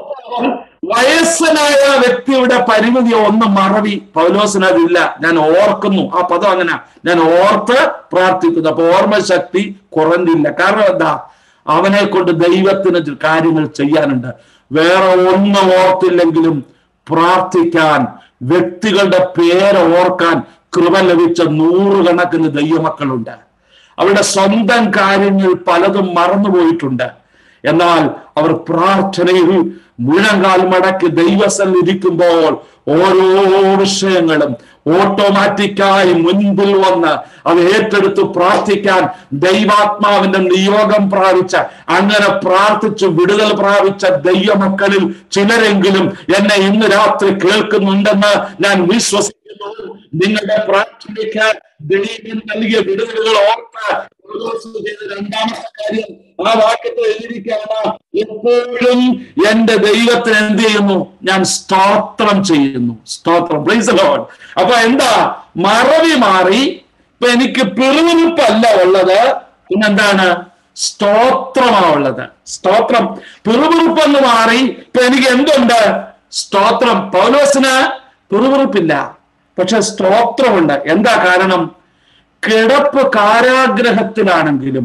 വയസ്സനായ വ്യക്തിയുടെ പരിമിതി ഒന്ന് മറവി പൗലോസിന് അതില്ല ഞാൻ ഓർക്കുന്നു ആ പദം അങ്ങനെ ഞാൻ ഓർത്ത് പ്രാർത്ഥിക്കുന്നു അപ്പൊ ഓർമ്മശക്തി കുറഞ്ഞില്ല കാരണം എന്താ അവനെ കൊണ്ട് ദൈവത്തിന് ചി- കാര്യങ്ങൾ ചെയ്യാനുണ്ട് വേറെ ഒന്നും ഓർത്തില്ലെങ്കിലും പ്രാർത്ഥിക്കാൻ വ്യക്തികളുടെ പേര് ഓർക്കാൻ കൃപ ലഭിച്ച നൂറുകണക്കിന് ദൈവമക്കളുണ്ട് അവരുടെ സ്വന്തം കാര്യങ്ങൾ പലതും മറന്നുപോയിട്ടുണ്ട് എന്നാൽ അവർ പ്രാർത്ഥനയിൽ മുഴങ്കാൽ മടക്കി ദൈവസൽ ഇരിക്കുമ്പോൾ ഓരോ വിഷയങ്ങളും ഓട്ടോമാറ്റിക്കായി മുൻപിൽ വന്ന് അത് ഏറ്റെടുത്ത് പ്രാർത്ഥിക്കാൻ ദൈവാത്മാവിന്റെ നിയോഗം പ്രാപിച്ച അങ്ങനെ പ്രാർത്ഥിച്ചു വിടുതൽ പ്രാപിച്ച ദൈവമക്കളിൽ ചിലരെങ്കിലും എന്നെ ഇന്ന് രാത്രി കേൾക്കുന്നുണ്ടെന്ന് ഞാൻ വിശ്വസിക്കുന്നു നിങ്ങളുടെ പ്രാർത്ഥനയ്ക്ക് ദൈവം നൽകിയ വിടുതലുകൾ ഓർത്ത് പൗലോസ് ചെയ്ത രണ്ടാമത്തെ കാര്യം ആ വാക്യത്തിൽ എഴുതിയിരിക്കുകയാണ് എപ്പോഴും എന്റെ ദൈവത്തിന് എന്ത് ചെയ്യുന്നു ഞാൻ സ്തോത്രം ചെയ്യുന്നു സ്തോത്രം പ്രൈസ് ലോഡ് അപ്പൊ എന്താ മറവി മാറി ഇപ്പൊ എനിക്ക് പിറുവിനിപ്പല്ല ഉള്ളത് പിന്നെന്താണ് സ്തോത്രമാ ഉള്ളത് സ്തോത്രം പിറുവിറുപ്പെന്ന് മാറി ഇപ്പൊ എനിക്ക് എന്തുണ്ട് സ്തോത്രം പൗലോസിന് പിറുവിറുപ്പില്ല പക്ഷെ സ്തോത്രമുണ്ട് എന്താ കാരണം കിടപ്പ് കാരാഗ്രഹത്തിലാണെങ്കിലും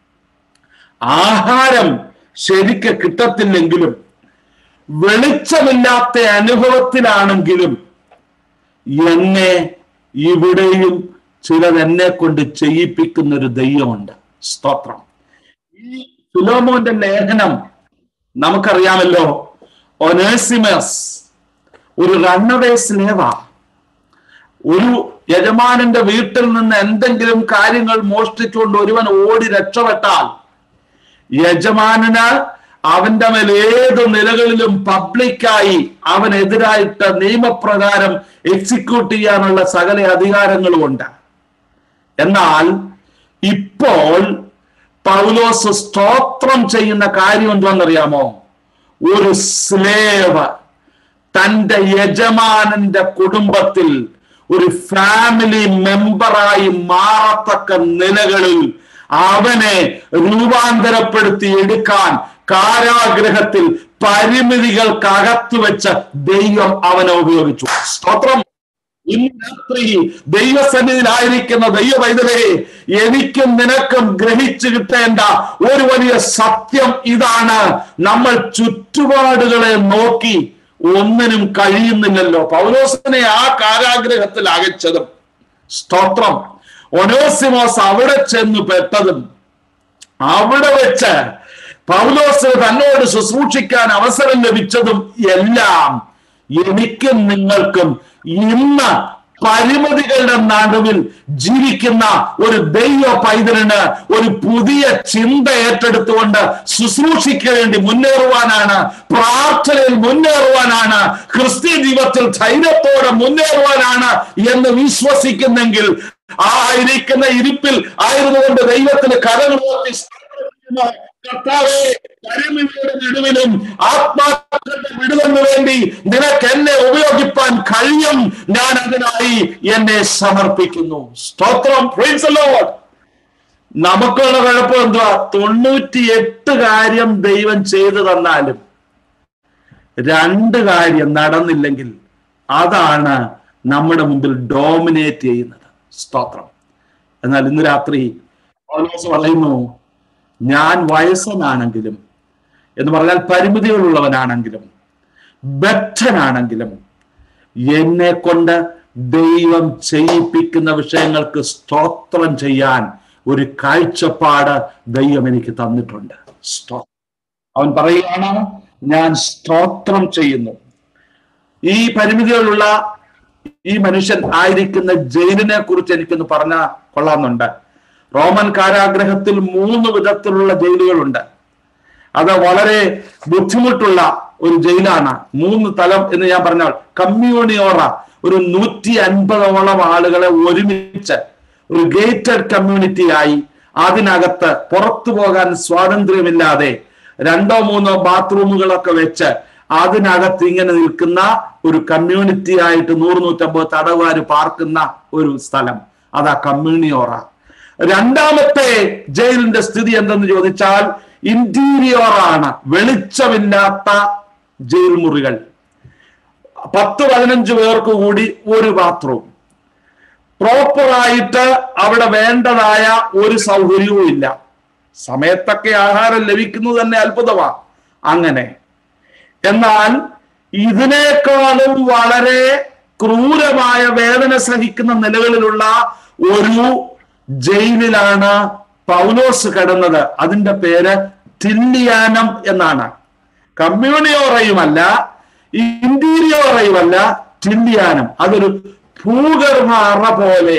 ആഹാരം ശരിക്ക് കിട്ടത്തില്ലെങ്കിലും വെളിച്ചമില്ലാത്ത അനുഭവത്തിലാണെങ്കിലും എന്നെ ഇവിടെയും ചിലത് എന്നെ കൊണ്ട് ചെയ്യിപ്പിക്കുന്ന ഒരു ദൈവമുണ്ട് സ്തോത്രം ഈ ഫിലോമോന്റെ ലേഖനം നമുക്കറിയാമല്ലോ ഒനേസിമസ് ഒരു റണ്ണവേ സ്ലേവ ഒരു യജമാനന്റെ വീട്ടിൽ നിന്ന് എന്തെങ്കിലും കാര്യങ്ങൾ മോഷ്ടിച്ചുകൊണ്ട് ഒരുവൻ ഓടി രക്ഷപ്പെട്ടാൽ യജമാനന് അവന്റെ മേൽ ഏത് നിലകളിലും പബ്ലിക്കായി അവനെതിരായിട്ട് നിയമപ്രകാരം എക്സിക്യൂട്ട് ചെയ്യാനുള്ള സകല അധികാരങ്ങളും ഉണ്ട് എന്നാൽ ഇപ്പോൾ പൗലോസ് സ്തോത്രം ചെയ്യുന്ന കാര്യം എന്തുവെന്നറിയാമോ ഒരു സ്ലേവ് തന്റെ യജമാനന്റെ കുടുംബത്തിൽ ഒരു ഫാമിലി മെമ്പറായി മാറത്തക്ക നിലകളിൽ അവനെ രൂപാന്തരപ്പെടുത്തി എടുക്കാൻ കാരാഗ്രഹത്തിൽ പരിമിതികൾക്കകത്തു വെച്ച ദൈവം അവനെ ഉപയോഗിച്ചു സ്തോത്രം ഇന്ന് രാത്രി ദൈവസന്നിധിയിലായിരിക്കുന്ന ദൈവവൈദ്യരെ എനിക്കും നിനക്കും ഗ്രഹിച്ചു കിട്ടേണ്ട ഒരു വലിയ സത്യം ഇതാണ് നമ്മൾ ചുറ്റുപാടുകളെ നോക്കി ഒന്നിനും കഴിയുന്നില്ലല്ലോ പൗലോസിനെ ആ കാരാഗ്രഹത്തിൽ അകച്ചതും സ്തോത്രം ഒനോസിമോസ് അവിടെ ചെന്ന് പെട്ടതും അവിടെ വെച്ച് പൗലോസിന് തന്നോട് ശുശ്രൂഷിക്കാൻ അവസരം ലഭിച്ചതും എല്ലാം എനിക്കും നിങ്ങൾക്കും ഇന്ന് പരിമിതികളുടെ നടുവിൽ ജീവിക്കുന്ന ഒരു ദൈവ പൈതലിന് ഒരു പുതിയ ചിന്ത ഏറ്റെടുത്തുകൊണ്ട് ശുശ്രൂഷിക്ക് വേണ്ടി മുന്നേറുവാനാണ് പ്രാർത്ഥനയിൽ മുന്നേറുവാനാണ് ക്രിസ്ത്യ ജീവിതത്തിൽ ധൈര്യത്തോടെ മുന്നേറുവാനാണ് എന്ന് വിശ്വസിക്കുന്നെങ്കിൽ ആ ഇരിക്കുന്ന ഇരിപ്പിൽ ആയിരുന്നുകൊണ്ട് ദൈവത്തിന് കരങ്ങളുയർത്തി കർത്താവേ പരിമിതിയുടെ നടുവിലും ആത്മാക്കളുടെ വിടുതലിന് വേണ്ടി നിനക്ക് എന്നെ ഉപയോഗിപ്പാൻ കഴിയും ഞാൻ അതിനായി എന്നെ സമർപ്പിക്കുന്നു സ്തോത്രം praise the Lord. നമുക്കുള്ള കുഴപ്പം എന്തുവാ തൊണ്ണൂറ്റിയെട്ട് കാര്യം ദൈവം ചെയ്തു തന്നാലും രണ്ട് കാര്യം നടന്നില്ലെങ്കിൽ അതാണ് നമ്മുടെ മുമ്പിൽ ഡോമിനേറ്റ് ചെയ്യുന്നത് സ്തോത്രം എന്നാൽ ഇന്ന് രാത്രി പൗലോസ് പറയുന്നു ഞാൻ വയസ്സനാണെങ്കിലും എന്ന് പറഞ്ഞാൽ പരിമിതികളുള്ളവനാണെങ്കിലും ബദ്ധനാണെങ്കിലും എന്നെ കൊണ്ട് ദൈവം ചെയ്യിപ്പിക്കുന്ന വിഷയങ്ങൾക്ക് സ്തോത്രം ചെയ്യാൻ ഒരു കാഴ്ചപ്പാട് ദൈവം എനിക്ക് തന്നിട്ടുണ്ട് സ്തോത്രം അവൻ പറയുകയാണ് ഞാൻ സ്തോത്രം ചെയ്യുന്നു ഈ പരിമിതികളുള്ള ഈ മനുഷ്യൻ ആയിരിക്കുന്ന ജയിലിനെ കുറിച്ച് എനിക്കൊന്ന് പറഞ്ഞ കൊള്ളാമെന്നുണ്ട് റോമൻ കാരാഗ്രഹത്തിൽ മൂന്ന് വിധത്തിലുള്ള ജയിലുകളുണ്ട് അത് വളരെ ബുദ്ധിമുട്ടുള്ള ഒരു ജയിലാണ് മൂന്ന് തലം എന്ന് ഞാൻ പറഞ്ഞാൽ കമ്മ്യൂണിയോറ ഒരു നൂറ്റി അൻപതോളം ആളുകളെ ഒരുമിച്ച് ഒരു ഗേറ്റഡ് കമ്മ്യൂണിറ്റി ആയി അതിനകത്ത് പുറത്തു പോകാൻ സ്വാതന്ത്ര്യമില്ലാതെ രണ്ടോ മൂന്നോ ബാത്റൂമുകളൊക്കെ വെച്ച് അതിനകത്ത് ഇങ്ങനെ നിൽക്കുന്ന ഒരു കമ്മ്യൂണിറ്റി ആയിട്ട് നൂറ് നൂറ്റമ്പത് തടവുകാർ പാർക്കുന്ന ഒരു സ്ഥലം അതാ കമ്മ്യൂണിയോറ രണ്ടാമത്തെ ജയിലിന്റെ സ്ഥിതി എന്തെന്ന് ചോദിച്ചാൽ ഇന്റീരിയോർ ആണ് വെളിച്ചമില്ലാത്ത ജയിൽ മുറികൾ പത്ത് പതിനഞ്ച് പേർക്ക് കൂടി ഒരു ബാത്റൂം പ്രോപ്പറായിട്ട് അവിടെ വേണ്ടതായ ഒരു സൗകര്യവും ഇല്ല സമയത്തൊക്കെ ആഹാരം ലഭിക്കുന്നത് തന്നെ അത്ഭുതമാ അങ്ങനെ എന്നാൽ ഇതിനേക്കാളും വളരെ ക്രൂരമായ വേദന സഹിക്കുന്ന നിലകളിലുള്ള ഒരു ജയിലിലാണ് പൗലോസ് കിടന്നത് അതിന്റെ പേര് ടില്ലിയാനം എന്നാണ് കമ്മ്യൂണിയോറയുമല്ല ഇന്റീരിയോറയുമല്ല ടില്ലിയാനം അതൊരു ഭൂഗർഭ അറ പോലെ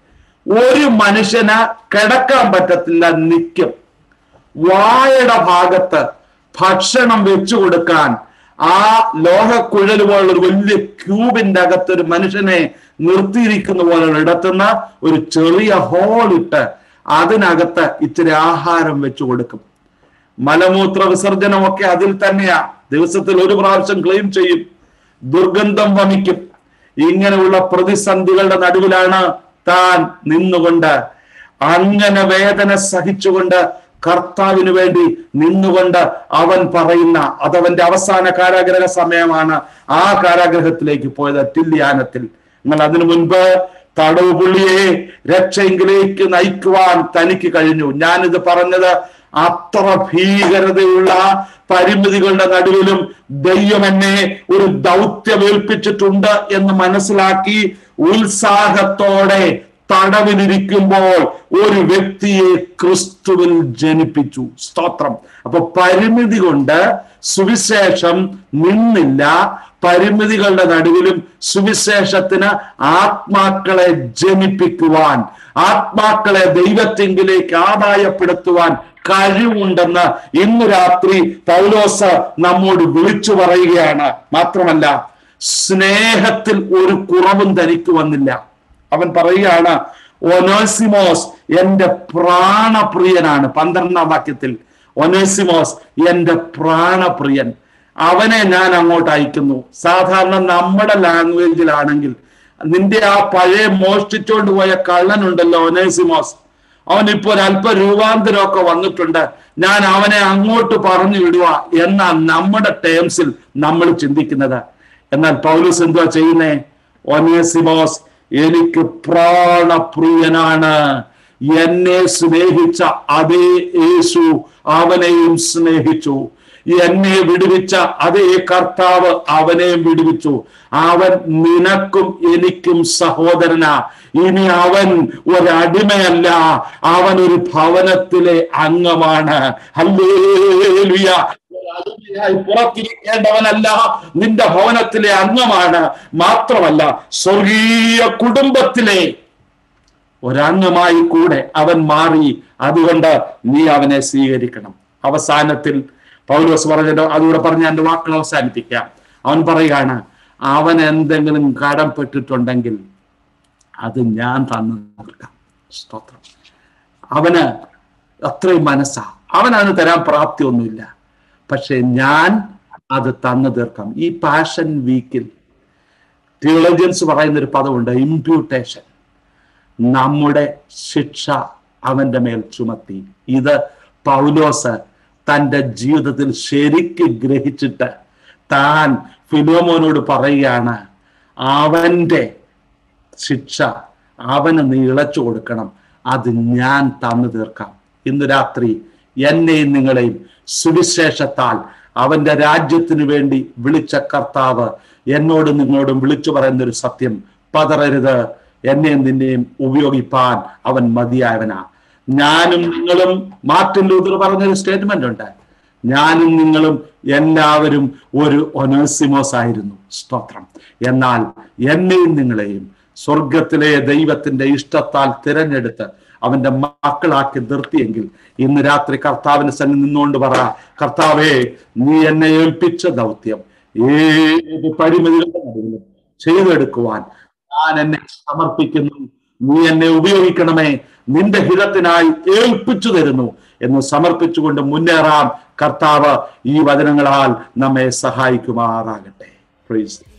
ഒരു മനുഷ്യന് കിടക്കാൻ പറ്റത്തില്ല നിൽക്കും വായയുടെ ഭാഗത്ത് ഭക്ഷണം വെച്ചു കൊടുക്കാൻ ആ ലോഹക്കുഴൽ പോലുള്ള ഒരു വലിയ ക്യൂബിന്റെ അകത്ത് ഒരു മനുഷ്യനെ നിർത്തിയിരിക്കുന്ന പോലെ ഇടത്തുന്ന ഒരു ചെറിയ ഹോൾ ഇട്ട് അതിനകത്ത് ഇച്ചിരി ആഹാരം വെച്ചു കൊടുക്കും മലമൂത്ര വിസർജനമൊക്കെ അതിൽ തന്നെയാ ദിവസത്തിൽ ഒരു പ്രാവശ്യം ക്ലെയിം ചെയ്യും ദുർഗന്ധം വമിക്കും ഇങ്ങനെയുള്ള പ്രതിസന്ധികളുടെ നടുവിലാണ് താൻ നിന്നുകൊണ്ട് അങ്ങനെ വേദന സഹിച്ചുകൊണ്ട് കർത്താവിന് വേണ്ടി നിന്നുകൊണ്ട് അവൻ പറയുന്ന അതവന്റെ അവസാന കാരാഗ്രഹ സമയമാണ് ആ കാരാഗ്രഹത്തിലേക്ക് പോയത് ടില്യാനത്തിൽ എന്നാൽ അതിനു മുൻപ് തടവ് പുള്ളിയെ രക്ഷയെങ്കിലേക്ക് നയിക്കുവാൻ തനിക്ക് കഴിഞ്ഞു ഞാനിത് പറഞ്ഞത് അത്ര ഭീകരതയുള്ള പരിമിതികളുടെ നടുവിലും ദൈവം എന്നെ ഒരു ദൗത്യം ഏൽപ്പിച്ചിട്ടുണ്ട് എന്ന് മനസ്സിലാക്കി ഉത്സാഹത്തോടെ തടവിലിരിക്കുമ്പോൾ ഒരു വ്യക്തിയെ ക്രിസ്തുവിൽ ജനിപ്പിച്ചു സ്തോത്രം അപ്പൊ പരിമിതി കൊണ്ട് സുവിശേഷം നിന്നില്ല പരിമിതികളുടെ നടുവിലും സുവിശേഷത്തിന് ആത്മാക്കളെ ജനിപ്പിക്കുവാൻ ആത്മാക്കളെ ദൈവത്തെങ്കിലേക്ക് ആദായപ്പെടുത്തുവാൻ കഴിവുണ്ടെന്ന് ഇന്ന് രാത്രി പൗലോസ് നമ്മോട് വിളിച്ചു പറയുകയാണ് മാത്രമല്ല സ്നേഹത്തിൽ ഒരു കുറവും തനിക്ക് വന്നില്ല അവൻ പറയുകയാണ് ഒനോസിമോസ് എന്റെ പ്രാണപ്രിയനാണ് പന്ത്രണ്ടാം വാക്യത്തിൽ ഒനേസിമോസ് എന്റെ പ്രാണപ്രിയൻ അവനെ ഞാൻ അങ്ങോട്ട് അയക്കുന്നു സാധാരണ നമ്മുടെ ലാംഗ്വേജിലാണെങ്കിൽ നിന്റെ ആ പഴയ മോഷ്ടിച്ചോണ്ട് പോയ കള്ളനുണ്ടല്ലോ ഒനേസിമോസ് അവൻ ഇപ്പോൾ അല്പ രൂപാന്തരമൊക്കെ വന്നിട്ടുണ്ട് ഞാൻ അവനെ അങ്ങോട്ട് പറഞ്ഞു വിടുക എന്നാ നമ്മുടെ ടേംസിൽ നമ്മൾ ചിന്തിക്കുന്നത് എന്നാൽ പൗലൂസ് എന്തുവാ ചെയ്യുന്നേ ഒനേസിമോസ് എനിക്ക് പ്രാണപ്രിയനാണ് എന്നെ സ്നേഹിച്ച അതേ യേശു അവനെയും സ്നേഹിച്ചു എന്നെ വിടുവിച്ച അതേ കർത്താവ് അവനെയും വിടുവിച്ചു അവൻ നിനക്കും എനിക്കും സഹോദരനാ ഇനി അവൻ ഒരടിമയല്ല അവൻ ഒരു ഭവനത്തിലെ അംഗമാണ് ഹല്ലേലൂയ അടിമയായി പുറത്തിരിക്കേണ്ടവനല്ല നിന്റെ ഭവനത്തിലെ അംഗമാണ് മാത്രമല്ല സ്വർഗീയ കുടുംബത്തിലെ ഒരംഗമായി കൂടെ അവൻ മാറി അതുകൊണ്ട് നീ അവനെ സ്വീകരിക്കണം അവസാനത്തിൽ പൗലോസ് പറഞ്ഞല്ലോ അതുകൂടെ പറഞ്ഞ് എന്റെ വാക്കുകൾ അവസാനിപ്പിക്കാം അവൻ പറയുകയാണ് അവൻ എന്തെങ്കിലും കടംപെട്ടിട്ടുണ്ടെങ്കിൽ അത് ഞാൻ തന്നു തീർക്കാം സ്തോത്രം അവന് അത്രയും മനസ്സാ അവൻ അതിന് തരാൻ പ്രാപ്തിയൊന്നുമില്ല പക്ഷെ ഞാൻ അത് തന്നു തീർക്കാം ഈ പാഷൻ വീക്കിൽ തിയോളജിയൻസ് പറയുന്ന ഒരു പദമുണ്ട് ഇമ്പ്യൂട്ടേഷൻ നമ്മുടെ ശിക്ഷ അവന്റെ മേൽ ചുമത്തി ഇത് പൗലോസ് തന്റെ ജീവിതത്തിൽ ശരിക്ക് ഗ്രഹിച്ചിട്ട് താൻ ഫിലോമോനോട് പറയുകയാണ് അവന്റെ ശിക്ഷ അവന് നീ ഇളച്ചു കൊടുക്കണം അത് ഞാൻ തന്നു തീർക്കാം ഇന്ന് രാത്രി എന്നെയും നിങ്ങളെയും സുവിശേഷത്താൽ അവന്റെ രാജ്യത്തിന് വേണ്ടി വിളിച്ച കർത്താവ് എന്നോടും നിങ്ങളോടും വിളിച്ചു പറയുന്ന ഒരു സത്യം പതറരുത് എന്നെയും നിന്നെയും ഉപയോഗിപ്പാൻ അവൻ മതിയായവനാ ഞാനും നിങ്ങളും മാർട്ടിൻ ലൂതർ പറഞ്ഞൊരു സ്റ്റേറ്റ്മെന്റ് ഉണ്ട് ഞാനും നിങ്ങളും എല്ലാവരും ഒരു ഒനേസിമോസ് ആയിരുന്നു സ്തോത്രം എന്നാൽ എന്നെയും നിങ്ങളെയും സ്വർഗത്തിലെ ദൈവത്തിന്റെ ഇഷ്ടത്താൽ തിരഞ്ഞെടുത്ത് അവന്റെ മക്കളാക്കി നിർത്തിയെങ്കിൽ ഇന്ന് രാത്രി കർത്താവിന്റെ സന്നിധി നിന്നുകൊണ്ട് പറ കർത്താവേ നീ എന്നെ ഏൽപ്പിച്ച ദൗത്യം ഏത് പരിമിതികളുടെ നടുവിലും ചെയ്തെടുക്കുവാൻ ഞാൻ എന്നെ സമർപ്പിക്കുന്നു നീ എന്നെ ഉപയോഗിക്കണമേ നിന്റെ ഹിതത്തിനായി ഏൽപ്പിച്ചു തരുന്നു എന്ന് സമർപ്പിച്ചുകൊണ്ട് മുന്നേറാം കർത്താവ് ഈ വചനങ്ങളാൽ നമ്മെ സഹായിക്കുമാറാകട്ടെ പ്രൈസ്